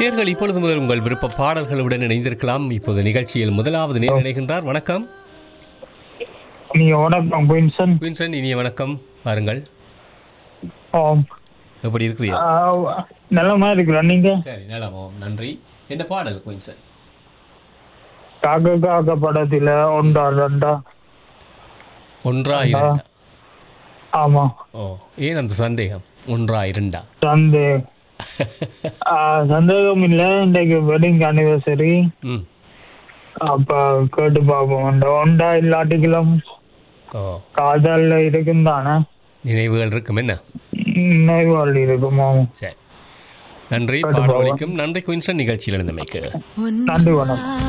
நேர்கள் இப்பொழுது முதல் உங்கள் விருப்ப பாடல்களுடன் இணைந்திருக்கலாம் இப்போது நிகழ்ச்சியில் முதலாவது நேர் இணைகின்றார் வணக்கம் நீங்க வணக்கம் குயின்சன் குயின்சன் இனிய வணக்கம் வாருங்கள் ஆம். எப்படி இருக்கிறீர்கள் ஆ, நலமா இருக்கிறோம் நீங்க சரி நலமோ நன்றி என்ன பாடல் குயின்சன் காக்க காக்க படத்துல ஒன்றா ரெண்டா ஒன்றா இரண்டா ஆமா ஓ ஏன் அந்த சந்தேகம் ஒன்றா இரண்டா சந்தே ஆ, சந்தேகம் இல்ல இன்னைக்கு வெட்டிங் அனிவர்சரி ம் அப்ப கேட்டு பார்ப்போம் இந்த ஒண்டா இல்லாட்டிகளும் ஓ காதல்ல இருக்கும் தானே நினைவுகள் இருக்கும் என்ன நினைவாள் இருக்குமோ சரி நன்றி கேட்டு பாடல் பார்ப்போம். ஒலிக்கும் நன்றி குயின்சன் நிகழ்ச்சியில் இருந்தமைக்கு நன்றி வணக்கம்